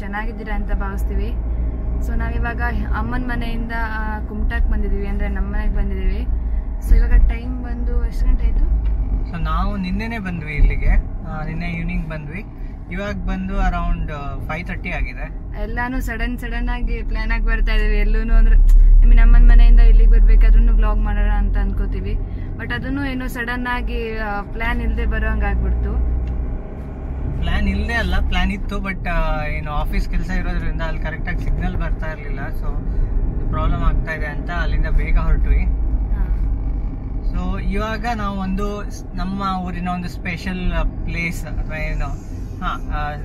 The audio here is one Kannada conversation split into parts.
ಚೆನ್ನಾಗಿದ್ದೀರಾ ಅಂತ ಭಾವಿಸ್ತೀವಿ ಸೊ ನಾವಿವಾಗ ಅಮ್ಮನ ಮನೆಯಿಂದ ಕುಮಟಾಕ್ ಬಂದಿದ್ದೀವಿ ಅಂದರೆ ನಮ್ಮ ಮನೆಗೆ ಬಂದಿದ್ದೀವಿ ಸೊ ಇವಾಗ ಟೈಮ್ ಬಂದು ಎಷ್ಟು ಗಂಟೆ ಆಯಿತು ಸೊ ನಾವು ನಿನ್ನೆನೆ ಬಂದ್ವಿ ಇಲ್ಲಿಗೆ ಆ, ನಿನ್ನೆ ಈವ್ನಿಂಗ್ ಬಂದ್ವಿ ಇವಾಗ ಬಂದು ಅರೌಂಡ್ ಫೈವ್ ತರ್ಟಿ ಆಗಿದೆ ಎಲ್ಲಾನು ಸಡನ್ ಸಡನ್ ಆಗಿ ಪ್ಲಾನ್ ಆಗಿ ಬರ್ತಾ ಇದೀವಿ ಎಲ್ಲೂ ಅಂದ್ರೆ ಐ ಮೀನ್ ಅಮ್ಮನ ಮನೆಯಿಂದ ಇಲ್ಲಿಗೆ ಬರ್ಬೇಕಾದ್ರೂ ವ್ಲಾಗ್ ಮಾಡೋಣ ಅಂತ ಅನ್ಕೋತೀವಿ ಬಟ್ ಅದನ್ನು ಏನೋ ಸಡನ್ ಆಗಿ ಪ್ಲಾನ್ ಇಲ್ಲದೆ ಬರೋ ಹಂಗಾಗ್ಬಿಡ್ತು ಪ್ಲಾನ್ ಇಲ್ಲದೆ ಅಲ್ಲ ಪ್ಲಾನ್ ಇತ್ತು ಬಟ್ ಏನು ಆಫೀಸ್ ಕೆಲಸ ಇರೋದ್ರಿಂದ ಅಲ್ಲಿ ಕರೆಕ್ಟಾಗಿ ಸಿಗ್ನಲ್ ಬರ್ತಾ ಇರಲಿಲ್ಲ ಸೊ ಪ್ರಾಬ್ಲಮ್ ಆಗ್ತಾ ಇದೆ ಅಂತ ಅಲ್ಲಿಂದ ಬೇಗ ಹೊರಟ್ವಿ ಸೊ ಇವಾಗ ನಾವು ಒಂದು ಸ್- ನಮ್ಮ ಊರಿನ ಒಂದು ಸ್ಪೆಷಲ್ ಪ್ಲೇಸ್ ಅಥವಾ ಏನು ಹಾಂ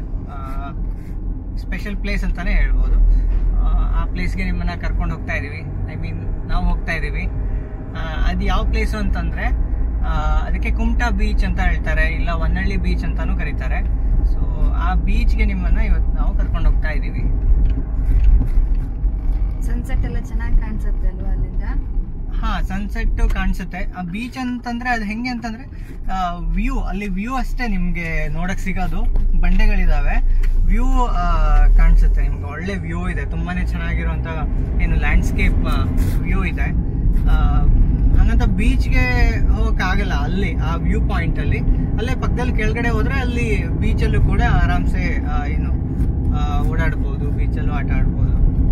ಸ್ಪೆಷಲ್ ಪ್ಲೇಸ್ ಅಂತಾನೆ ಹೇಳ್ಬೋದು ಆ, ಆ ಪ್ಲೇಸ್ಗೆ ನಿಮ್ಮನ್ನ ಕರ್ಕೊಂಡು ಹೋಗ್ತಾ ಇದೀವಿ ಐ ಮೀನ್ ನಾವು ಹೋಗ್ತಾ ಇದೀವಿ ಆ, ಅದು ಯಾವ ಪ್ಲೇಸು ಅಂತಂದ್ರೆ ಆ, ಅದಕ್ಕೆ ಕುಮಟಾ ಬೀಚ್ ಅಂತ ಹೇಳ್ತಾರೆ ಇಲ್ಲ ಹೊನ್ನಳ್ಳಿ ಬೀಚ್ ಅಂತಾನೂ ಕರೀತಾರೆ ಸೊ ಆ ಬೀಚ್ಗೆ ನಿಮ್ಮನ್ನ ಇವತ್ತು ನಾವು ಕರ್ಕೊಂಡು ಹೋಗ್ತಾ ಇದೀವಿ ಸನ್ಸೆಟ್ ಎಲ್ಲ ಚೆನ್ನಾಗಿ ಕಾಣಿಸುತ್ತೆ ಅಲ್ವಾ ಅಲ್ಲಿಂದ ಹಾ ಸನ್ಸೆಟ್ ಕಾಣಿಸುತ್ತೆ ಆ ಬೀಚ್ ಅಂತಂದ್ರೆ ಅದು ಹೆಂಗೆ ಅಂತಂದ್ರೆ ವ್ಯೂ ಅಲ್ಲಿ ವ್ಯೂ ಅಷ್ಟೇ ನಿಮ್ಗೆ ನೋಡಕ್ ಸಿಗೋದು ಬಂಡೆಗಳಿದಾವೆ ವ್ಯೂ ಕಾಣಿಸುತ್ತೆ ನಿಮ್ಗೆ ಒಳ್ಳೆ ವ್ಯೂ ಇದೆ ತುಂಬಾನೇ ಚೆನ್ನಾಗಿರುವಂತ ಏನು ಲ್ಯಾಂಡ್ಸ್ಕೇಪ್ ವ್ಯೂ ಇದೆ ಆ, ಹಂಗಂತ ಬೀಚ್ಗೆ ಹೋಗಕ್ ಆಗಲ್ಲ ಅಲ್ಲಿ ಆ ವ್ಯೂ ಪಾಯಿಂಟ್ ಅಲ್ಲಿ ಅಲ್ಲೇ ಪಕ್ಕದಲ್ಲಿ ಕೆಳಗಡೆ ಹೋದ್ರೆ ಅಲ್ಲಿ ಬೀಚಲ್ಲೂ ಕೂಡ ಆರಾಮ್ಸೆ ಆ, ಏನು ಆ, ಓಡಾಡ್ಬೋದು ಬೀಚಲ್ಲೂ ಆಟ ಆಡ್ಬೋದು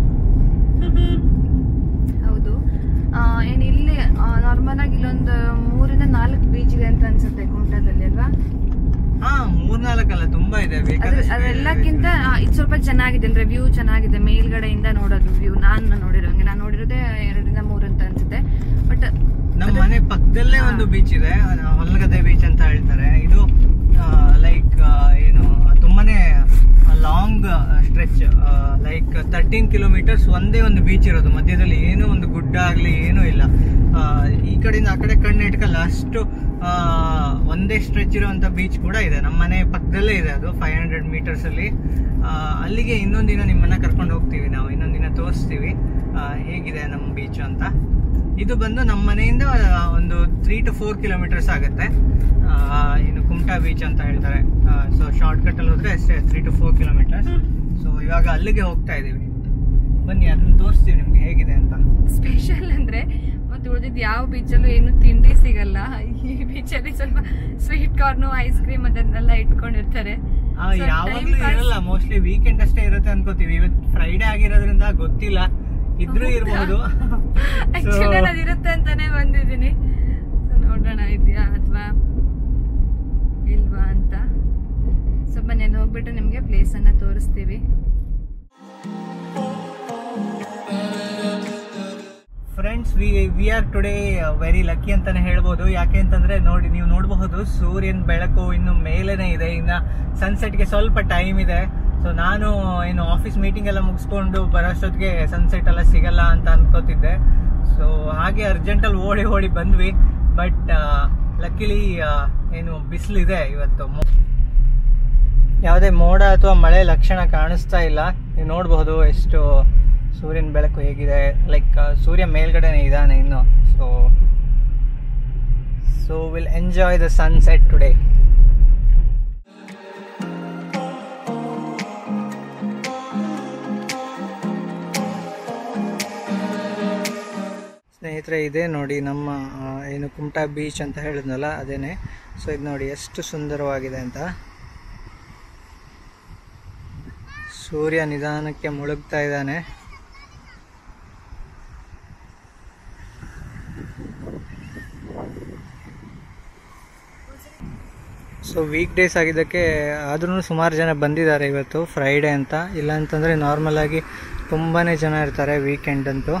ಹೌದು ಆ, ಏನ್ ಇಲ್ಲಿ ನಾರ್ಮಲ್ ಆಗಿ ಇಲ್ಲೊಂದು ಮೂರಿಂದ ನಾಲ್ಕು ಬೀಚ್ ಇದೆ ಅಂತ ಅನ್ಸುತ್ತೆ ಕುಮಟಾದಲ್ಲಿ ಅಲ್ವಾ ಹಾ ಮೂರ್ನಾಲ್ಕಲ್ಲ ತುಂಬಾ ಇದೆ ಅದ್ರ ಬೇಕಾದಷ್ಟು ಇದೆ. ಅದೆಲ್ಲಕ್ಕಿಂತ ಆ, ಇದು ಸ್ವಲ್ಪ ಚೆನ್ನಾಗಿದೆ ಅಂದ್ರೆ ವ್ಯೂ ಚೆನ್ನಾಗಿದೆ ಮೇಲ್ಗಡೆಯಿಂದ ನೋಡೋದು ವ್ಯೂ ನಾನು ನೋಡಿರೋಂಗೆ ನಾನು ನೋಡಿರೋದೇ ಎರಡರಿಂದ ಮೂರು ಅಂತ ಅನ್ಸುತ್ತೆ ಬಟ್ ನಮ್ಮ ಮನೆ ಪಕ್ಕದಲ್ಲೇ ಹಾ. ಒಂದು ಬೀಚ್ ಇದೆ ಅಹ್, ಹೊಲಗದ್ದೆ ಬೀಚ್ ಅಂತ ಹೇಳ್ತಾರೆ ಇದು ಲೈಕ್ ಏನು ತುಂಬಾನೇ long stretch like thirteen kilometres ಒಂದೇ ಒಂದು ಬೀಚ್ ಇರೋದು ಮಧ್ಯದಲ್ಲಿ ಏನೂ ಒಂದು ಗುಡ್ಡ ಆಗ್ಲಿ ಏನೂ ಇಲ್ಲ ಆ, ಈ ಕಡೆಯಿಂದ ಆ ಕಡೆ ಕಣ್ಣು ಇಟ್ಕಲ್ಲ ಅಷ್ಟು ಆ, ಒಂದೇ ಸ್ಟ್ರೆಚ್ ಇರುವಂತ ಬೀಚ್ ಕೂಡ ಇದೆ ನಮ್ಮ ಮನೆ ಪಕ್ಕದಲ್ಲೇ ಇದೆ ಅದು ಫೈವ್ ಹಂಡ್ರೆಡ್ ಮೀಟರ್ಸ್ ಅಲ್ಲಿ ಆ, ಅಲ್ಲಿಗೆ ಇನ್ನೊಂದಿನ ನಿಮ್ಮನ್ನ ಕರ್ಕೊಂಡು ಹೋಗ್ತೀವಿ ನಾವು ಇನ್ನೊಂದಿನ ತೋರಿಸ್ತೀವಿ ಆ, ಹೇಗಿದೆ ನಮ್ಮ ಬೀಚ್ ಅಂತ ಇದು ಬಂದು ನಮ್ಮ ಮನೆಯಿಂದ ಆ, ಒಂದು ತ್ರೀ ಟು ಫೋರ್ ಕಿಲೋಮೀಟರ್ಸ್ ಆಗುತ್ತೆ ಆ, ಇನ್ನು ಕುಮಟಾ ಬೀಚ್ ಅಂತ ಹೇಳ್ತಾರೆ ಸೊ ಶಾರ್ಟ್ ಕಟ್ ಅಲ್ಲಿ ಹೋದ್ರೆ ಅಷ್ಟೇ three to four kilometres so ಇವಾಗ ಅಲ್ಲಿಗೆ ಹೋಗ್ತಾ ಇದೀವಿ ಬನ್ನಿ ಅದನ್ನ ತೋರಿಸ್ತೀವಿ ನಿಮ್ಗೆ ಹೇಗಿದೆ ಅಂತ ಸ್ಪೆಷಲ್ ಅಂದ್ರೆ ಮತ್ತೆ ಉಳಿದಿದ್ದು ಯಾವ ಬೀಚಲ್ಲೂ ಏನು ತಿಂಡಿ ಸಿಗಲ್ಲ ಈ ಬೀಚಲ್ಲಿ ಸ್ವಲ್ಪ ಸ್ವೀಟ್ ಕಾರ್ನು ಐಸ್ ಕ್ರೀಮ್ ಅದನ್ನೆಲ್ಲ ಇಟ್ಕೊಂಡಿರ್ತಾರೆ ಆ, So, time ಯಾವಾಗ್ಲೂ pass- ಇರಲ್ಲ ಮೋಸ್ಟ್ಲಿ ವೀಕೆಂಡ್ ಅಷ್ಟೇ ಇರುತ್ತೆ ಅನ್ಕೋತೀವಿ ಇವತ್ತು ಫ್ರೈಡೆ ಆಗಿರೋದ್ರಿಂದ ಗೊತ್ತಿಲ್ಲ ಇದ್ರೂ ಇರ್ಬೋದು ಆಕ್ಚುಲಿ ಅದು ಇರುತ್ತೆ ಅಂತಾನೆ ಬಂದಿದ್ದೀನಿ So, ನೋಡೋಣ ಇದೆಯಾ ಅಥವಾ ಇಲ್ವಾ ಅಂತ ಸೊ ಬನ್ನಿ ಅಲ್ಲಿ ಹೋಗ್ಬಿಟ್ಟು ನಿಮಗೆ ಪ್ಲೇಸ್ ಅನ್ನ ತೋರಿಸ್ತೀವಿ friends we we are today very lucky ಅಂತಾನೆ ಹೇಳ್ಬೋದು ಯಾಕೆ ಅಂತಂದ್ರೆ ನೋಡಿ ನೀವು ನೋಡಬಹುದು ಸೂರ್ಯನ ಬೆಳಕು ಇನ್ನು ಮೇಲೇನೆ ಇದೆ ಇನ್ನ ಸನ್ಸೆಟ್ಗೆ ಸ್ವಲ್ಪ ಟೈಮ್ ಇದೆ ಸೊ ನಾನು ಏನು ಆಫೀಸ್ ಮೀಟಿಂಗ್ ಎಲ್ಲ ಮುಗಿಸ್ಕೊಂಡು ಬರೋಷ್ಟೊತ್ತಿಗೆ ಸನ್ಸೆಟ್ ಎಲ್ಲ ಸಿಗಲ್ಲ ಅಂತ ಅನ್ಕೋತಿದ್ದೆ ಸೊ ಹಾಗೆ ಅರ್ಜೆಂಟಲ್ಲಿ ಓಡಿ ಓಡಿ ಬಂದ್ವಿ ಬಟ್ ಲಕ್ಕಿಲಿ ಏನು ಬಿಸಿಲಿದೆ ಇವತ್ತು ಮೊ- ಯಾವುದೇ ಮೋಡ ಅಥವಾ ಮಳೆ ಲಕ್ಷಣ ಕಾಣಿಸ್ತಾ ಇಲ್ಲ ನೀವು ನೋಡಬಹುದು ಎಷ್ಟು ಸೂರ್ಯನ ಬೆಳಕು ಹೇಗಿದೆ ಲೈಕ್ ಸೂರ್ಯ ಮೇಲ್ಗಡೆನೆ ಇದ್ದಾನೆ ಇನ್ನು so so will enjoy the sunset today ಸ್ನೇಹಿತರೆ ಇದೇ ನೋಡಿ ನಮ್ಮ ಆ, ಏನು ಕುಮಟಾ ಬೀಚ್ ಅಂತ ಹೇಳಿದ್ನಲ್ಲ ಅದೇನೆ ಸೊ ಇದು ನೋಡಿ ಎಷ್ಟು ಸುಂದರವಾಗಿದೆ ಅಂತ ಸೂರ್ಯ ನಿಧಾನಕ್ಕೆ ಮುಳುಗ್ತಾ ಇದ್ದಾನೆ ಸೊ ವೀಕ್ ಡೇಸ್ ಆಗಿದ್ದಕ್ಕೆ ಆದ್ರೂ ಸುಮಾರು ಜನ ಬಂದಿದ್ದಾರೆ ಇವತ್ತು ಫ್ರೈಡೇ ಅಂತ ಇಲ್ಲ ಅಂತಂದರೆ ನಾರ್ಮಲ್ ಆಗಿ ತುಂಬಾ ಜನ ಇರ್ತಾರೆ ವೀಕೆಂಡ್ ಅಂತೂ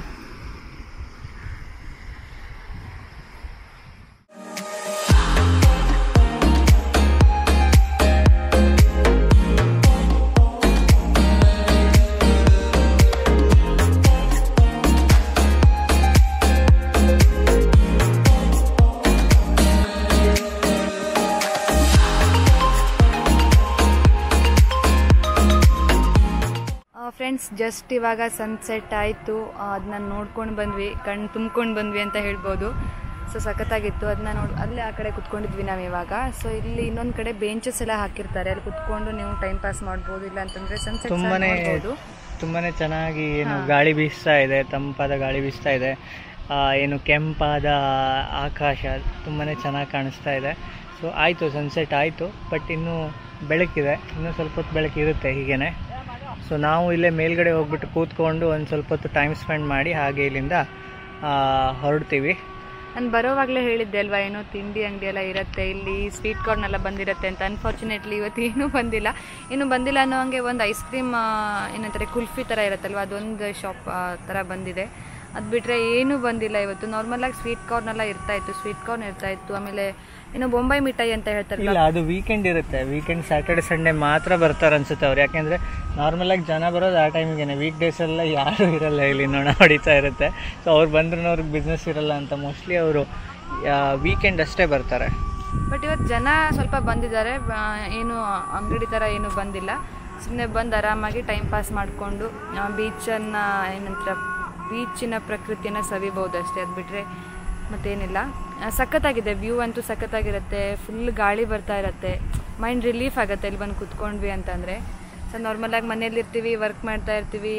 ಫ್ರೆಂಡ್ಸ್ ಜಸ್ಟ್ ಇವಾಗ ಸನ್ಸೆಟ್ ಆಯಿತು ಅದನ್ನ ನೋಡ್ಕೊಂಡು ಬಂದ್ವಿ ಕಣ್ಣು ತುಂಬ್ಕೊಂಡು ಬಂದ್ವಿ ಅಂತ ಹೇಳ್ಬೋದು ಸೊ ಸಖತ್ತಾಗಿತ್ತು ಅದನ್ನ ನೋಡಿ ಅಲ್ಲೇ ಆ ಕಡೆ ಕುತ್ಕೊಂಡಿದ್ವಿ ನಾವು ಇವಾಗ ಸೊ ಇಲ್ಲಿ ಇನ್ನೊಂದು ಕಡೆ ಬೆಂಚಸ್ ಎಲ್ಲ ಹಾಕಿರ್ತಾರೆ ಅಲ್ಲಿ ಕುತ್ಕೊಂಡು ನೀವು ಟೈಮ್ ಪಾಸ್ ಮಾಡ್ಬೋದು ಇಲ್ಲ ಅಂತಂದ್ರೆ ಸನ್ಸೆಟ್ ತುಂಬಾನೇ ನೋಡ್ಬೋದು ತುಂಬಾನೇ ಚೆನ್ನಾಗಿ ಏನು ಗಾಳಿ ಬೀಸ್ತಾ ಇದೆ ತಂಪಾದ ಗಾಳಿ ಬೀಸ್ತಾ ಇದೆ ಆ, ಏನು ಕೆಂಪಾದ ಆಕಾಶ ತುಂಬಾನೇ ಚೆನ್ನಾಗಿ ಕಾಣಿಸ್ತಾ ಇದೆ ಸೊ ಆಯಿತು ಸನ್ಸೆಟ್ ಆಯಿತು ಬಟ್ ಇನ್ನೂ ಬೆಳಕಿದೆ ಇನ್ನೂ ಸ್ವಲ್ಪ ಹೊತ್ತು ಬೆಳಕಿರುತ್ತೆ ಹೀಗೇನೆ ಸೊ ನಾವು ಇಲ್ಲೇ ಮೇಲ್ಗಡೆ ಹೋಗ್ಬಿಟ್ಟು ಕೂತ್ಕೊಂಡು ಒಂದು ಸ್ವಲ್ಪ ಹೊತ್ತು ಟೈಮ್ ಸ್ಪೆಂಡ್ ಮಾಡಿ ಹಾಗೆ ಇಲ್ಲಿಂದ ಆ, ಹೊರಡ್ತೀವಿ ನಾನು ಬರೋವಾಗಲೇ ಹೇಳಿದ್ದೆ ಅಲ್ವಾ ಏನೋ ತಿಂಡಿ ಅಂಗಡಿ ಎಲ್ಲ ಇರುತ್ತೆ ಇಲ್ಲಿ ಸ್ವೀಟ್ ಕಾರ್ನ್ ಎಲ್ಲ ಬಂದಿರುತ್ತೆ ಅಂತ ಅನ್ಫಾರ್ಚುನೇಟ್ಲಿ ಇವತ್ತು ಏನೂ ಬಂದಿಲ್ಲ ಇನ್ನು ಬಂದಿಲ್ಲ ಅನ್ನೋ ಹಂಗೆ ಒಂದು ಐಸ್ ಕ್ರೀಮ್ ಏನಂತಾರೆ ಕುಲ್ಫಿ ಥರ ಇರುತ್ತಲ್ವ ಅದೊಂದು ಶಾಪ್ ಥರ ಬಂದಿದೆ ಅದು ಬಿಟ್ಟರೆ ಏನೂ ಬಂದಿಲ್ಲ ಇವತ್ತು ನಾರ್ಮಲಾಗಿ ಸ್ವೀಟ್ ಕಾರ್ನ್ ಎಲ್ಲ ಇರ್ತಾ ಇತ್ತು ಸ್ವೀಟ್ ಕಾರ್ನ್ ಇರ್ತಾ ಇತ್ತು ಆಮೇಲೆ ಏನೋ ಬೊಂಬೈ ಮಿಠಾಯಿ ಅಂತ ಹೇಳ್ತಾರಲ್ಲ ಇಲ್ಲ ಅದು ವೀಕೆಂಡ್ ಇರುತ್ತೆ ವೀಕೆಂಡ್ ಸ್ಯಾಟರ್ಡೆ ಸಂಡೇ ಮಾತ್ರ ಬರ್ತಾರೆ ಅನ್ಸುತ್ತೆ ಅವ್ರು ಯಾಕೆಂದ್ರೆ ನಾರ್ಮಲ್ ಆಗಿ ಜನ ಬರೋದು ಆ ಟೈಮಿಗೆ ವೀಕ್ ಡೇಸ್ ಎಲ್ಲ ಯಾರು ಇರಲ್ಲ ಇಲ್ಲಿ ನೋಡ ಹೊಡಿತಾ ಇರುತ್ತೆ ಸೊ ಅವ್ರು ಬಂದ್ರೂ ಅವ್ರಿಗೆ ಬಿಸ್ನೆಸ್ ಇರಲ್ಲ ಅಂತ ಮೋಸ್ಟ್ಲಿ ಅವರು ವೀಕೆಂಡ್ ಅಷ್ಟೇ ಬರ್ತಾರೆ ಬಟ್ ಇವತ್ತು ಜನ ಸ್ವಲ್ಪ ಬಂದಿದ್ದಾರೆ ಬ- ಏನು ಅಂಗಡಿ ಥರ ಏನು ಬಂದಿಲ್ಲ ಸುಮ್ಮನೆ ಬಂದು ಆರಾಮಾಗಿ ಟೈಮ್ ಪಾಸ್ ಮಾಡಿಕೊಂಡು ಬೀಚನ್ನು ಏನಂತಾರೆ ಬೀಚಿನ ಪ್ರಕೃತಿಯನ್ನು ಸವಿಬೋದು ಅಷ್ಟೇ ಅದು ಬಿಟ್ಟರೆ ಮತ್ತೇನಿಲ್ಲ ಆ, ಸಖತ್ತಾಗಿದೆ ವ್ಯೂ ಅಂತೂ ಸಖತ್ತಾಗಿರುತ್ತೆ ಫುಲ್ ಗಾಳಿ ಬರ್ತಾ ಇರುತ್ತೆ ಮೈಂಡ್ ರಿಲೀಫ್ ಆಗುತ್ತೆ ಇಲ್ಲಿ ಬಂದು ಕುತ್ಕೊಂಡ್ವಿ ಅಂತಂದರೆ ಸೊ ನಾರ್ಮಲಾಗಿ ಮನೇಲಿ ಇರ್ತೀವಿ ವರ್ಕ್ ಮಾಡ್ತಾ ಇರ್ತೀವಿ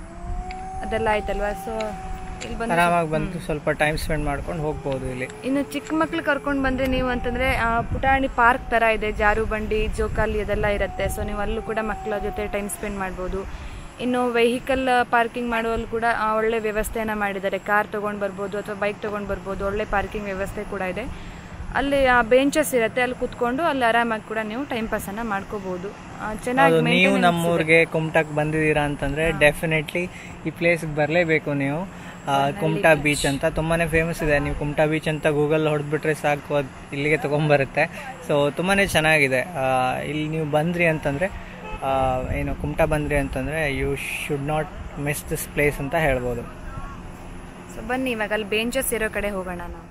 ಅದೆಲ್ಲ ಆಯ್ತಲ್ವಾ ಸೊ ಇಲ್ಲಿ ಬಂದು ಆರಾಮಾಗಿ ಬಂದು ಸ್ವಲ್ಪ ಟೈಮ್ ಸ್ಪೆಂಡ್ ಮಾಡ್ಕೊಂಡು ಹೋಗ್ಬೋದು ಇಲ್ಲಿ ಇನ್ನು ಚಿಕ್ಕ ಮಕ್ಳು ಕರ್ಕೊಂಡು ಬಂದ್ರೆ ನೀವು ಅಂತಂದ್ರೆ ಆ, ಪುಟಾಣಿ ಪಾರ್ಕ್ ತರ ಇದೆ ಜಾರು ಬಂಡಿ ಜೋಕಾಲಿ ಅದೆಲ್ಲ ಇರುತ್ತೆ ಸೊ ನೀವು ಅಲ್ಲೂ ಕೂಡ ಮಕ್ಕಳ ಜೊತೆ ಟೈಮ್ ಸ್ಪೆಂಡ್ ಮಾಡ್ಬೋದು ಇನ್ನು ವೆಹಿಕಲ್ ಪಾರ್ಕಿಂಗ್ ಮಾಡುವಲ್ಲಿ ಕೂಡ ಆ, ಒಳ್ಳೆ ವ್ಯವಸ್ಥೆಯನ್ನ ಮಾಡಿದ್ದಾರೆ ಕಾರ್ ತಗೊಂಡ್ ಬರ್ಬೋದು ಅಥವಾ ಬೈಕ್ ತಗೊಂಡ್ ಬರ್ಬೋದು ಒಳ್ಳೆ ಪಾರ್ಕಿಂಗ್ ವ್ಯವಸ್ಥೆ ಕೂಡ ಇದೆ ಅಲ್ಲಿ ಬೆಂಚಸ್ ಇರುತ್ತೆ ಅಲ್ಲಿ ಕುತ್ಕೊಂಡು ಅಲ್ಲಿ ಆರಾಮಾಗಿ ಕೂಡ ನೀವು ಟೈಮ್ ಪಾಸ್ ಅನ್ನ ಮಾಡ್ಕೋಬಹುದು ಚೆನ್ನಾಗಿ ಅದು ನೀವು ನಮ್ಮೂರಿಗೆ ಕುಮಟಾಕ್ ಬಂದಿದ್ದೀರಾ ಅಂತಂದ್ರೆ ಡೆಫಿನೆಟ್ಲಿ ಈ ಪ್ಲೇಸ್ಗೆ ಬರಲೇಬೇಕು ನೀವು ಆ, ಕುಮಟಾ ಬೀಚ್ ಅಂತ ತುಂಬಾನೇ ಫೇಮಸ್ ಇದೆ ನೀವು ಕುಮಟಾ ಬೀಚ್ ಅಂತ ಗೂಗಲ್ ಹೊಡೆದ್ಬಿಟ್ರೆ ಸಾಕು ಅದು ಇಲ್ಲಿಗೆ ತಗೊಂಬರುತ್ತೆ ಸೊ ತುಂಬಾನೇ ಚೆನ್ನಾಗಿದೆ ಆ, ಇಲ್ಲಿ ನೀವು ಬಂದ್ರಿ ಅಂತಂದ್ರೆ ಆ, ಏನು ಕುಮಟಾ ಬಂದ್ರಿ ಅಂತಂದ್ರೆ you should not miss this place ಅಂತ ಹೇಳ್ಬೋದು ಸೊ ಬನ್ನಿ ಇವಾಗ ಅಲ್ಲಿ ಬೆಂಚಸ್ ಇರೋ ಕಡೆ ಹೋಗೋಣ ನಾವು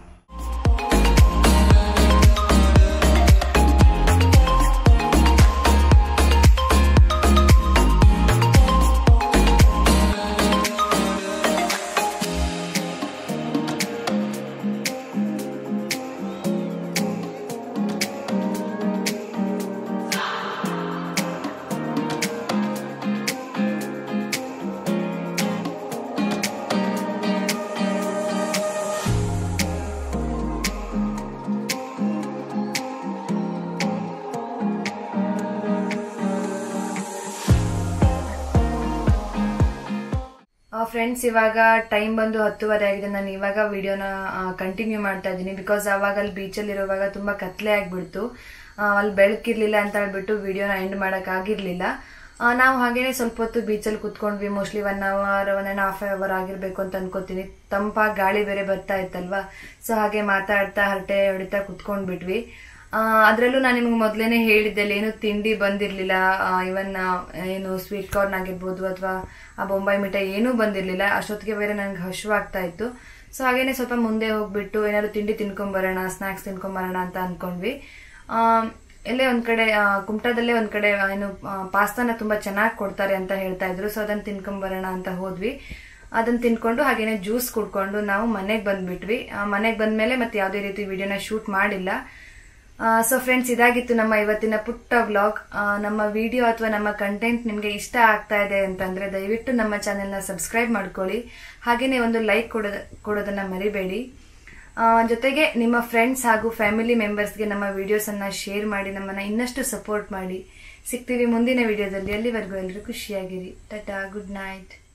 ಫ್ರೆಂಡ್ಸ್ ಇವಾಗ ಟೈಮ್ ಬಂದು ಹತ್ತುವರೆ ಆಗಿದೆ ನಾನು ಇವಾಗ ವಿಡಿಯೋನ ಕಂಟಿನ್ಯೂ ಮಾಡ್ತಾ ಇದ್ದೀನಿ ಬಿಕಾಸ್ ಅವಾಗ ಅಲ್ಲಿ ಬೀಚಲ್ಲಿ ಇರುವಾಗ ತುಂಬಾ ಕತ್ಲೆ ಆಗ್ಬಿಡ್ತು ಆ, ಅಲ್ಲಿ ಬೆಳಕಿರ್ಲಿಲ್ಲ ಅಂತ ಹೇಳ್ಬಿಟ್ಟು ವಿಡಿಯೋನ ಎಂಡ್ ಮಾಡಕ್ ಆಗಿರ್ಲಿಲ್ಲ ಆ, ನಾವು ಹಾಗೇನೆ ಸ್ವಲ್ಪ ಹೊತ್ತು ಬೀಚಲ್ಲಿ ಕುತ್ಕೊಂಡ್ವಿ mostly one hour one and half hour ಆಗಿರ್ಬೇಕು ಅಂತ ಅನ್ಕೋತೀನಿ ತಂಪಾಗಿ ಗಾಳಿ ಬೇರೆ ಬರ್ತಾ ಇತ್ತಲ್ವಾ ಸೊ ಹಾಗೆ ಮಾತಾಡ್ತಾ ಹರಟೆ ಹೊಡಿತಾ ಕುತ್ಕೊಂಡ್ಬಿಟ್ವಿ ಅದರಲ್ಲೂ ನಾನು ನಿಮ್ಗೆ ಮೊದಲೇನೆ ಹೇಳಿದ್ದೆ ಅಲ್ಲಿ ಏನು ತಿಂಡಿ ಬಂದಿರಲಿಲ್ಲ ಇವನ್ ಏನು ಸ್ವೀಟ್ ಕಾರ್ನ್ ಆಗಿರ್ಬೋದು ಅಥವಾ ಆ ಬೊಂಬೈ ಮಿಠಾಯಿ ಏನೂ ಬಂದಿರಲಿಲ್ಲ ಅಷ್ಟೊತ್ತಿಗೆ ಬೇರೆ ನನಗೆ ಹಶುವಾಗ್ತಾ ಇತ್ತು ಸೊ ಹಾಗೇನೆ ಸ್ವಲ್ಪ ಮುಂದೆ ಹೋಗ್ಬಿಟ್ಟು ಏನಾದ್ರು ತಿಂಡಿ ತಿನ್ಕೊಂಬರೋಣ ಸ್ನಾಕ್ಸ್ ತಿನ್ಕೊಂಬರೋಣ ಅಂತ ಅನ್ಕೊಂಡ್ವಿ ಆ, ಎಲ್ಲೇ ಒಂದ್ ಕಡೆ ಆ, ಕುಮಟಾದಲ್ಲೇ ಒಂದ್ ಕಡೆ ಆ, ಏನು ಆ, ಪಾಸ್ತಾನ ತುಂಬಾ ಚೆನ್ನಾಗಿ ಕೊಡ್ತಾರೆ ಅಂತ ಹೇಳ್ತಾ ಇದ್ರು ಸೊ ಅದನ್ನ ತಿನ್ಕೊಂಬರೋಣ ಅಂತ ಹೋದ್ವಿ ಅದನ್ನ ತಿನ್ಕೊಂಡು ಹಾಗೇನೆ ಜ್ಯೂಸ್ ಕುಡ್ಕೊಂಡು ನಾವು ಮನೆಗೆ ಬಂದ್ಬಿಟ್ವಿ ಮನೆಗೆ ಬಂದ್ಮೇಲೆ ಮತ್ತೆ ಯಾವುದೇ ರೀತಿ ವಿಡಿಯೋನ ಶೂಟ್ ಮಾಡಿಲ್ಲ ಸೊ ಫ್ರೆಂಡ್ಸ್ ಇದಾಗಿತ್ತು ನಮ್ಮ ಇವತ್ತಿನ ಪುಟ್ಟ ವ್ಲಾಗ್ ನಮ್ಮ ವಿಡಿಯೋ ಅಥವಾ ನಮ್ಮ ಕಂಟೆಂಟ್ ನಿಮಗೆ ಇಷ್ಟ ಆಗ್ತಾ ಇದೆ ಅಂತಂದ್ರೆ ದಯವಿಟ್ಟು ನಮ್ಮ ಚಾನೆಲ್ನ ಸಬ್ಸ್ಕ್ರೈಬ್ ಮಾಡ್ಕೊಳ್ಳಿ ಹಾಗೇನೆ ಒಂದು ಲೈಕ್ ಕೊಡೋದ ಕೊಡೋದನ್ನ ಮರಿಬೇಡಿ ಆ, ಜೊತೆಗೆ ನಿಮ್ಮ ಫ್ರೆಂಡ್ಸ್ ಹಾಗೂ ಫ್ಯಾಮಿಲಿ ಮೆಂಬರ್ಸ್ಗೆ ನಮ್ಮ ವಿಡಿಯೋಸ್ ಅನ್ನ ಶೇರ್ ಮಾಡಿ ನಮ್ಮನ್ನ ಇನ್ನಷ್ಟು ಸಪೋರ್ಟ್ ಮಾಡಿ ಸಿಗ್ತೀವಿ ಮುಂದಿನ ವಿಡಿಯೋದಲ್ಲಿ ಅಲ್ಲಿವರೆಗೂ ಎಲ್ಲರೂ ಖುಷಿಯಾಗಿರಿ ಟಾಟಾ ಗುಡ್ ನೈಟ್